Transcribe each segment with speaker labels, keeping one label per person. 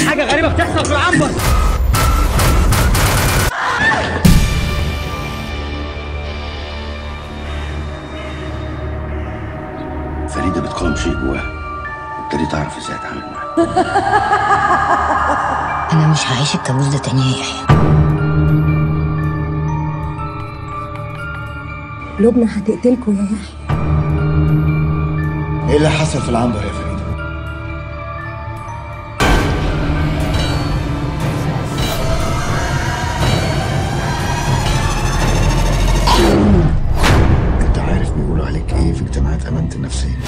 Speaker 1: حاجه غريبه بتحصل في العنبر
Speaker 2: فريدة بتقاوم شيء جواها ابتديت اعرف ازاي اتعامل معاه
Speaker 3: انا مش هعيش الكابوس ده تاني يا يحيى
Speaker 4: لبنى هتقتلكوا يا يحيى
Speaker 5: ايه اللي حصل في العنبر يا فريدة؟ انت عارف بيقولوا عليك ايه في اجتماعات امانة النفسية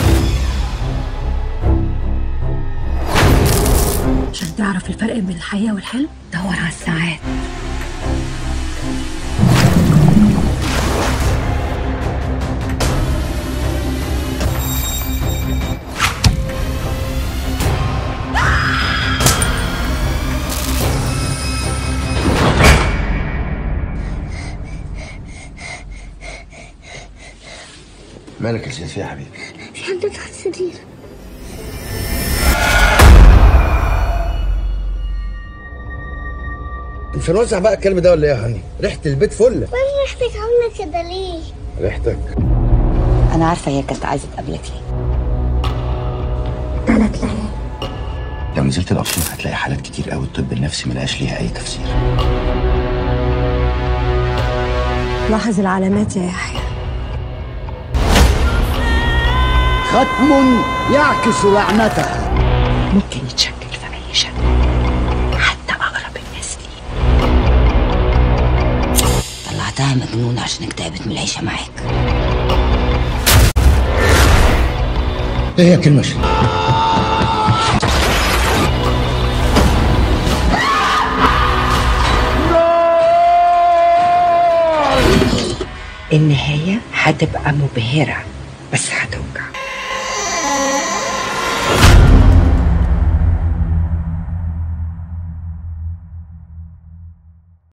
Speaker 4: عشان تعرف الفرق بين الحقيقة والحلم دور على الساعات
Speaker 2: مالك يا سيدي يا حبيبي
Speaker 6: في حد تحت السرير
Speaker 5: مش هنوزع بقى الكلب ده ولا ايه يا هاني؟ ريحة البيت فل
Speaker 6: وانا ريحتك عامله كده ليه
Speaker 5: ريحتك
Speaker 3: انا عارفه هي كانت عايزه تقابلك ليه
Speaker 4: ثلاث ليالي
Speaker 2: لو نزلت الارشيف هتلاقي حالات كتير قوي الطب النفسي ملقاش ليها اي تفسير
Speaker 4: لاحظ العلامات يا يحيى
Speaker 5: ختم يعكس لعنته
Speaker 3: ممكن يتشكل في اي شكل حتى اقرب الناس ليه طلعتها مجنونه عشان تعبت من العيشه معاك
Speaker 5: ايه هي كلمة شيء؟
Speaker 3: النهايه هتبقى مبهره بس هتوجع